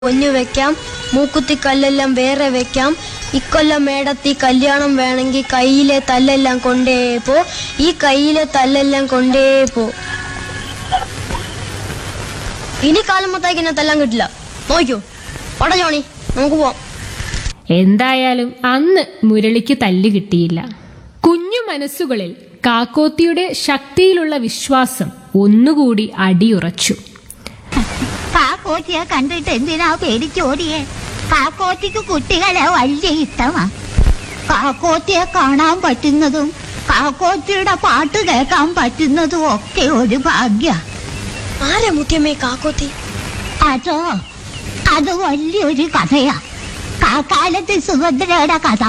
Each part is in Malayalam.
പൊന്നു വെക്കാം മൂക്കുത്തി കല്ലെല്ലാം വേറെ വെക്കാം ഇക്കൊല്ലം മേടത്തി കല്യാണം വേണമെങ്കിൽ കയ്യിലെ തല്ലെല്ലാം കൊണ്ടേ പോ ഈ കയ്യിലെ തല്ലെല്ലാം കൊണ്ടേ പോ ഇനി കാലം മൊത്തമാക്കി എന്നെ തല്ലാൻ കിട്ടില്ല നോക്കൂ പട ജോണി നമുക്ക് പോവാം എന്തായാലും അന്ന് മുരളിക്ക് തല്ല് കിട്ടിയില്ല കുഞ്ഞു മനസ്സുകളിൽ കാക്കോത്തിയുടെ ശക്തിയിലുള്ള വിശ്വാസം ഒന്നുകൂടി അടിയുറച്ചു കാക്കോത്തിയെ കണ്ടിട്ട് എന്തിനാ പേടിച്ചോടിയേ കാക്കോത്തിക്ക് കുട്ടികളെ വലിയ ഇഷ്ടമാ കാക്കോത്തിയെ കാണാൻ പറ്റുന്നതും കാക്കോത്തിയുടെ പാട്ട് കേൾക്കാൻ പറ്റുന്നതും ഒക്കെ ഒരു ഭാഗ്യ ആരെ മുത്തിയമ്മേ കാക്കോത്തി അതോ അത് വലിയൊരു കഥയാ കാക്കാലത്ത് സുഭദ്രയുടെ കഥ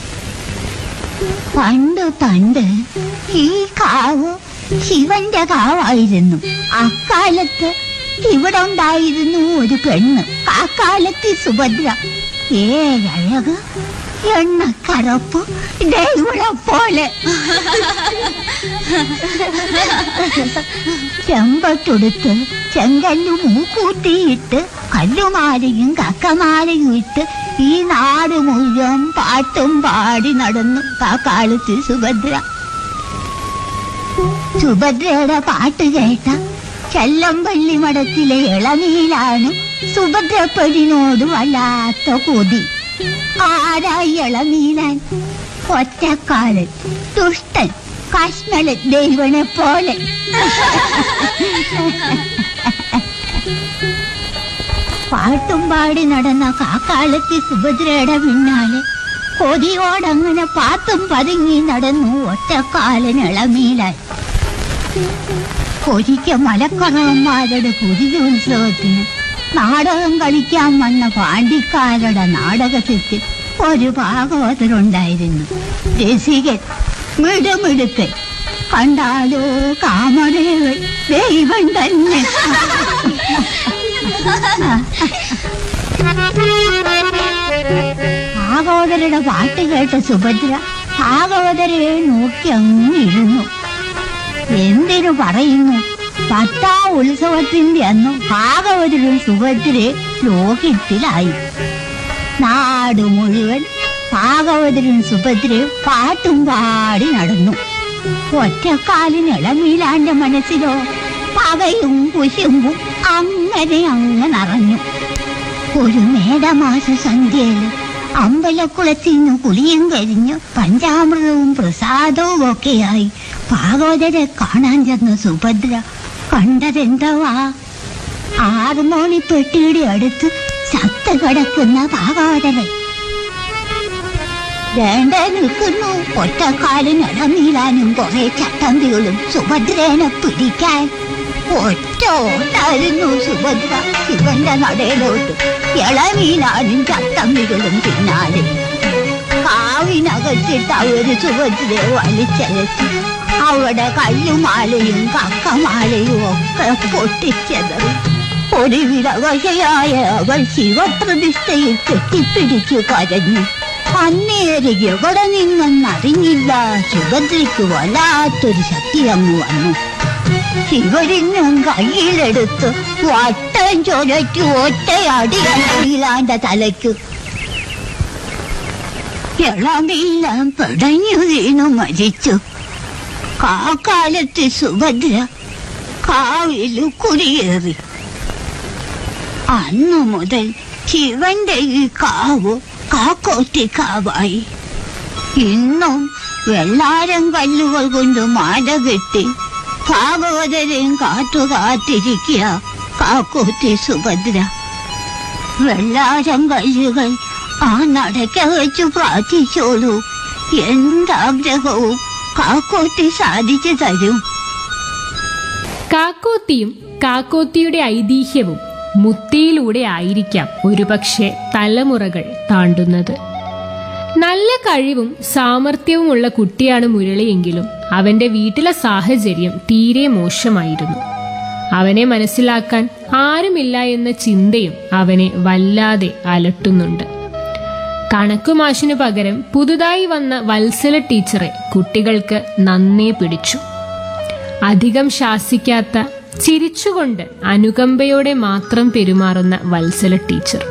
പണ്ട് പണ്ട് ഈ കാവ് ശിവന്റെ കാവായിരുന്നു അക്കാലത്ത് ഇവിടെ ഉണ്ടായിരുന്നു ഒരു പെണ്ണ് കാക്കാലത്ത് സുഭദ്ര ഏഴഴക് എണ്ണക്കറപ്പ് ദൈവളെ പോലെ ചെമ്പത്തൊടുത്ത് ചെങ്കല്ലു മൂക്കൂട്ടിയിട്ട് കല്ലുമാലയും കക്കമാലയും ഇട്ട് ഈ നാട് മുഴുവൻ പാട്ടും പാടി നടന്നു കാക്കാലത്ത് സുഭദ്ര സുഭദ്രയുടെ പാട്ട് കേട്ട ചെല്ലമ്പള്ളി മഠത്തിലെ ഇളനീലാണ് സുഭദ്രപ്പടിനോട് വല്ലാത്ത കൊതി ആരായി ഇളനീലാൻ ഒറ്റക്കാലൻ ദുഷ്ടൻ കശ്മലൻ ദൈവനെ പോലെ പാട്ടും പാടി നടന്ന കാക്കാലത്ത് സുഭദ്രയുടെ പിന്നാലെ കൊതിയോടങ്ങനെ പാത്തും പതുങ്ങി നടന്നു ഒറ്റക്കാലൻ ഇളമീലാൻ ഒരിക്കൽ മലക്കറവന്മാരുടെ കുതിരുത്സവത്തിന് നാടകം കളിക്കാൻ വന്ന പാണ്ടിക്കാരുടെ നാടകത്തിൽ ഒരു ഭാഗവതരുണ്ടായിരുന്നു രസികൻ മിടുമിടുക്കൻ കണ്ടാലോ കാമരേവൻ ദൈവം തന്നെ ഭാഗവതരുടെ പാട്ട് കേട്ട സുഭദ്ര ഭാഗവതരെ നോക്കി അങ്ങിരുന്നു എന്തിനു പറയുന്നു പത്താം ഉത്സവത്തിന്റെ അന്ന് ഭാഗവതരും സുഭദ്രെ ലോകത്തിലായി നാട് മുഴുവൻ ഭാഗവതരും സുഭദ്രയും പാട്ടും പാടി നടന്നു ഒറ്റക്കാലിന് ഇളമീലാന്റെ മനസ്സിലോ പകയും കുശുമ്പും അങ്ങനെ അങ്ങ് നിറഞ്ഞു ഒരു മേടമാസ സന്ധ്യയില് അമ്പലക്കുളത്തിൽ നിന്ന് കുളിയും കഴിഞ്ഞ് പഞ്ചാമൃതവും പ്രസാദവും ഒക്കെയായി ഭാഗവതരെ കാണാൻ ചെന്ന സുഭദ്ര കണ്ടതെന്തവാ ആറുമോണി പെട്ടിയുടെ അടുത്ത് ചത്ത കിടക്കുന്ന ഭാഗവതരെ വേണ്ട നിൽക്കുന്നു ഒറ്റക്കാലിന് ഇടനീലാനും കുറെ ചട്ടമ്പികളും സുഭദ്രേനെ പിടിക്കാൻ ഒറ്റ ഓട്ടായിരുന്നു സുഭദ്ര ശിവന്റെ നടയിലോട്ട് ഇളനീലാനും ചട്ടമ്പികളും പിന്നാലെ കാവിനകത്തിട്ട് അവര് സുഭദ്രയെ വലിച്ചലച്ചു അവിടെ കല്ലുമാലയും കക്കമാലയും ഒക്കെ പൊട്ടിച്ചതറി ഒടുവിലവശയായ അവൾ ശിവപ്രതിഷ്ഠയിൽ കെട്ടിപ്പിടിച്ചു കരഞ്ഞു അന്നേര് എവിടെ നിന്നെന്നറിഞ്ഞില്ല സുഭദ്രയ്ക്ക് വല്ലാത്തൊരു ശക്തി അങ്ങ് വന്നു ശിവരിഞ്ഞും കയ്യിലെടുത്ത് വട്ടം ചൊരച്ചു ഒറ്റയടിയിലാന്റെ തലയ്ക്ക് ഇളമെല്ലാം പിടഞ്ഞു വീണു മരിച്ചു കാക്കാലത്ത് സുഭദ്ര കാവിലു കുടിയേറി അന്നു മുതൽ ശിവന്റെ ഈ കാവ് കാക്കോത്തി കാവായി ഇന്നും വെള്ളാരം കല്ലുകൾ കൊണ്ട് മാല കെട്ടി ഭാഗവതരെയും കാത്തു കാത്തിരിക്കുക കാക്കോത്തി സുഭദ്ര വെള്ളാരം കല്ലുകൾ ആ നടക്ക വെച്ച് പ്രാർത്ഥിച്ചോളൂ എന്താഗ്രഹവും കാക്കോത്തി സാധിച്ചു തരും കാക്കോത്തിയും കാക്കോത്തിയുടെ ഐതിഹ്യവും മുത്തിയിലൂടെ ആയിരിക്കാം ഒരുപക്ഷെ തലമുറകൾ താണ്ടുന്നത് നല്ല കഴിവും സാമർഥ്യവുമുള്ള കുട്ടിയാണ് മുരളിയെങ്കിലും അവന്റെ വീട്ടിലെ സാഹചര്യം തീരെ മോശമായിരുന്നു അവനെ മനസ്സിലാക്കാൻ ആരുമില്ല എന്ന ചിന്തയും അവനെ വല്ലാതെ അലട്ടുന്നുണ്ട് കണക്കുമാഷിനു പകരം പുതുതായി വന്ന വത്സല ടീച്ചറെ കുട്ടികൾക്ക് നന്നേ പിടിച്ചു അധികം ശാസിക്കാത്ത ചിരിച്ചുകൊണ്ട് അനുകമ്പയോടെ മാത്രം പെരുമാറുന്ന വത്സല ടീച്ചർ